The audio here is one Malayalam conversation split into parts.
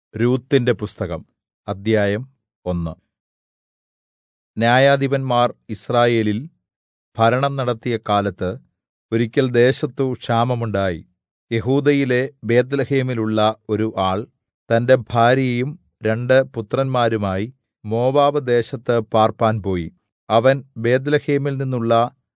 രൂത്തിന്റെ പുസ്തകം അദ്ധ്യായം ഒന്ന് ന്യായാധിപന്മാർ യിസ്രായേലിൽ ഭരണം നടത്തിയ കാലത്ത് ഒരിക്കൽ ദേശത്തു ക്ഷാമമുണ്ടായി യെഹൂദയിലെ ബേത്ത്ലേഹേമിലുള്ള ഒരു ആൾ തന്റെ ഭാര്യയും രണ്ട് പുത്രന്മാരുമായി മോവാബ് ദേശത്ത് പാർപ്പാൻ പോയി അവൻ ബേത്ത്ലേഹേമിൽ നിന്നുള്ള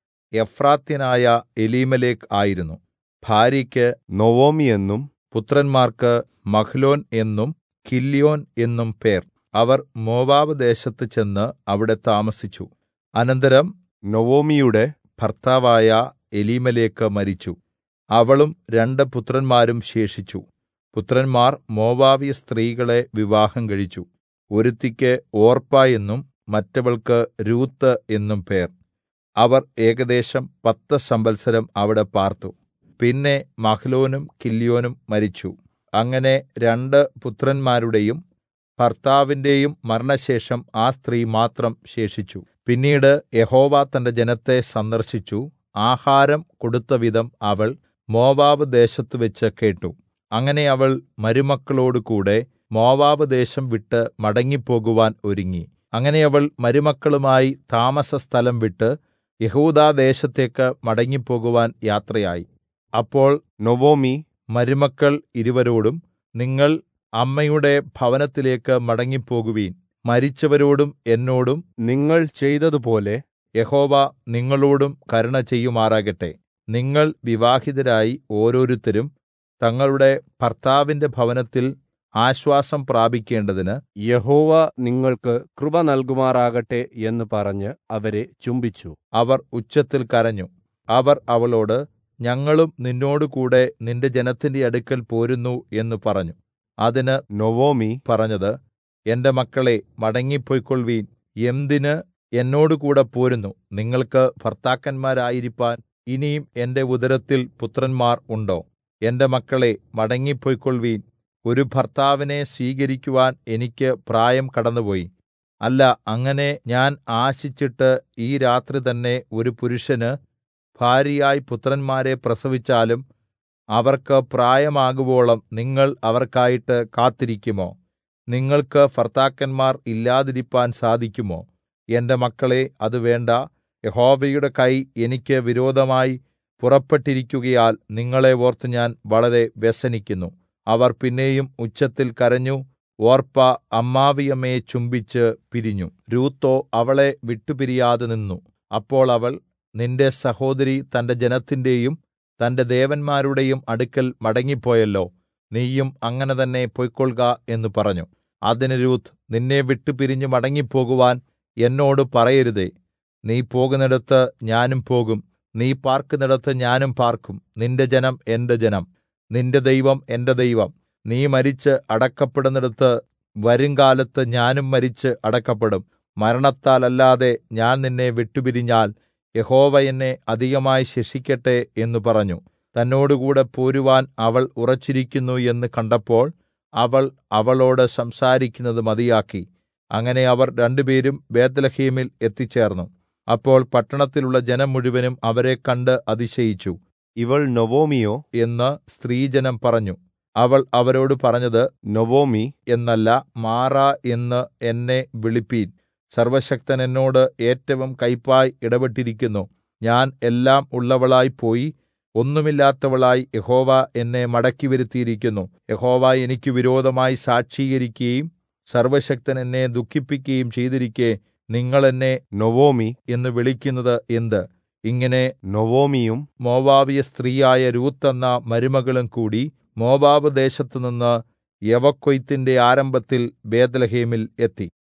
എഫ്രാത്യനായ എലീമേലെക്ക് ആയിരുന്നു ഭാര്യയ്ക്ക് നൊവൊമി എന്നും പുത്രന്മാർക്ക് മഹ്ലോൻ എന്നും കില്യോൻ എന്നും പേർ അവർ മോവാബ് ദേശത്ത് ചെന്ന് അവിടെ താമസിച്ചു അനന്തരം നൊവൊമിയുടെ ഭർത്താവായ എലീമേലെക്ക് മരിച്ചു അവളും രണ്ട് പുത്രന്മാരും ശേഷിച്ചു പുത്രന്മാർ മോവാബ്യ സ്ത്രീകളെ വിവാഹം കഴിച്ചു ഒരുത്തിക്ക് ഓർപ്പ എന്നും മറ്റവൾക്ക് രൂത്ത് എന്നും പേർ അവർ ഏകദേശം പത്ത് സംവത്സരം അവിടെ പാർത്തു പിന്നെ മഹ്ലോനും കില്യോനും മരിച്ചു അങ്ങനെ രണ്ട് പുത്രന്മാരുടെയും ഭർത്താവിന്റെയും മരണശേഷം ആ സ്ത്രീ മാത്രം ശേഷിച്ചു പിന്നീട് യഹോവ തന്റെ ജനത്തെ സന്ദർശിച്ചു ആഹാരം കൊടുത്തവിധം അവൾ മോവാബ് ദേശത്തുവെച്ച് കേട്ടു അങ്ങനെ അവൾ മരുമക്കളോടുകൂടെ മോവാബ് ദേശം വിട്ട് മടങ്ങിപ്പോകുവാൻ ഒരുങ്ങി അങ്ങനെ അവൾ മരുമക്കളുമായി താമസസ്ഥലം വിട്ട് യഹൂദാദേശത്തേക്ക് മടങ്ങിപ്പോകുവാൻ യാത്രയായി അപ്പോൾ നൊവൊമി മരുമക്കൾ ഇരുവരോടും നിങ്ങൾ അമ്മയുടെ ഭവനത്തിലേക്ക് മടങ്ങിപ്പോകുവീൻ മരിച്ചവരോടും എന്നോടും നിങ്ങൾ ചെയ്തതുപോലെ യഹോവ നിങ്ങളോടും കരുണ ചെയ്യുമാറാകട്ടെ നിങ്ങൾ വിവാഹിതരായി ഓരോരുത്തരും തങ്ങളുടെ ഭർത്താവിന്റെ ഭവനത്തിൽ ആശ്വാസം പ്രാപിക്കേണ്ടതിന് യഹോവ നിങ്ങൾക്ക് കൃപ നൽകുമാറാകട്ടെ എന്ന് പറഞ്ഞ് അവരെ ചുംബിച്ചു അവർ ഉച്ചത്തിൽ കരഞ്ഞു അവർ അവളോട് ഞങ്ങളും നിന്നോടുകൂടെ നിന്റെ ജനത്തിന്റെ അടുക്കൽ പോരുന്നു എന്ന് പറഞ്ഞു അതിന് നൊവൊമി പറഞ്ഞത് എന്റെ മക്കളെ മടങ്ങിപ്പൊയ്ക്കൊൾവീൻ എന്തിന് എന്നോടുകൂടെ പോരുന്നു നിങ്ങൾക്ക് ഭർത്താക്കന്മാരായിരിക്കാൻ ഇനിയും എന്റെ ഉദരത്തിൽ പുത്രന്മാർ ഉണ്ടോ എന്റെ മക്കളെ മടങ്ങിപ്പൊയ്ക്കൊൾവീൻ ഒരു ഭർത്താവിനെ സ്വീകരിക്കുവാൻ എനിക്ക് പ്രായം കടന്നുപോയി അല്ല അങ്ങനെ ഞാൻ ആശിച്ചിട്ട് ഈ രാത്രി തന്നെ ഒരു പുരുഷന് ഭാര്യയായി പുത്രന്മാരെ പ്രസവിച്ചാലും അവർക്ക് പ്രായമാകുവോളം നിങ്ങൾ അവർക്കായിട്ട് കാത്തിരിക്കുമോ നിങ്ങൾക്ക് ഭർത്താക്കന്മാർ ഇല്ലാതിരിപ്പാൻ സാധിക്കുമോ എന്റെ മക്കളെ അത് വേണ്ട യഹോവയുടെ കൈ എനിക്ക് വിരോധമായി പുറപ്പെട്ടിരിക്കുകയാൽ നിങ്ങളെ ഓർത്ത് ഞാൻ വളരെ വ്യസനിക്കുന്നു അവർ പിന്നെയും ഉച്ചത്തിൽ കരഞ്ഞു ഓർപ്പ അമ്മാവിയമ്മയെ ചുംബിച്ച് പിരിഞ്ഞു രൂത്തോ അവളെ വിട്ടുപിരിയാതെ നിന്നു അപ്പോൾ അവൾ നിന്റെ സഹോദരി തന്റെ ജനത്തിന്റെയും തന്റെ ദേവന്മാരുടെയും അടുക്കൽ മടങ്ങിപ്പോയല്ലോ നീയും അങ്ങനെ തന്നെ പൊയ്ക്കൊൾക എന്ന് പറഞ്ഞു അതിന് രൂത്ത് നിന്നെ വിട്ടുപിരിഞ്ഞു മടങ്ങിപ്പോകുവാൻ എന്നോട് പറയരുതേ നീ പോകുന്നിടത്ത് ഞാനും പോകും നീ പാർക്കുന്നിടത്ത് ഞാനും പാർക്കും നിന്റെ ജനം എന്റെ ജനം നിന്റെ ദൈവം എന്റെ ദൈവം നീ മരിച്ച് അടക്കപ്പെടുന്നിടത്ത് വരുംകാലത്ത് ഞാനും മരിച്ച് അടക്കപ്പെടും മരണത്താലല്ലാതെ ഞാൻ നിന്നെ വിട്ടുപിരിഞ്ഞാൽ യഹോവ എന്നെ അധികമായി ശിക്ഷിക്കട്ടെ എന്ന് പറഞ്ഞു തന്നോടുകൂടെ പോരുവാൻ അവൾ ഉറച്ചിരിക്കുന്നു എന്ന് കണ്ടപ്പോൾ അവൾ അവളോട് സംസാരിക്കുന്നത് മതിയാക്കി അങ്ങനെ അവർ രണ്ടുപേരും ബേത്ത്ലഹേമിൽ എത്തിച്ചേർന്നു അപ്പോൾ പട്ടണത്തിലുള്ള ജനം മുഴുവനും അവരെ കണ്ട് അതിശയിച്ചു ഇവൾ നൊവൊമിയോ എന്ന് സ്ത്രീജനം പറഞ്ഞു അവൾ അവരോട് പറഞ്ഞത് നൊവൊമി എന്നല്ല മാറ എന്ന് എന്നെ വിളിപ്പീൻ സർവശക്തൻ എന്നോട് ഏറ്റവും കയ്പായി ഇടപെട്ടിരിക്കുന്നു ഞാൻ എല്ലാം ഉള്ളവളായി പോയി ഒന്നുമില്ലാത്തവളായി യഹോവ എന്നെ മടക്കി വരുത്തിയിരിക്കുന്നു യഹോവ എനിക്ക് വിരോധമായി സാക്ഷീകരിക്കുകയും സർവശക്തൻ എന്നെ ദുഃഖിപ്പിക്കുകയും ചെയ്തിരിക്കെ നിങ്ങൾ എന്നെ നൊവൊമി എന്ന് വിളിക്കുന്നത് എന്ത് ഇങ്ങനെ നൊവൊമിയും മോവാബിയ സ്ത്രീയായ രൂത്ത് എന്ന മരുമകളും കൂടി മോവാബ് ദേശത്തുനിന്ന് യവക്കൊയ്ത്തിന്റെ ആരംഭത്തിൽ ബേത്ത്ലഹേമിൽ എത്തി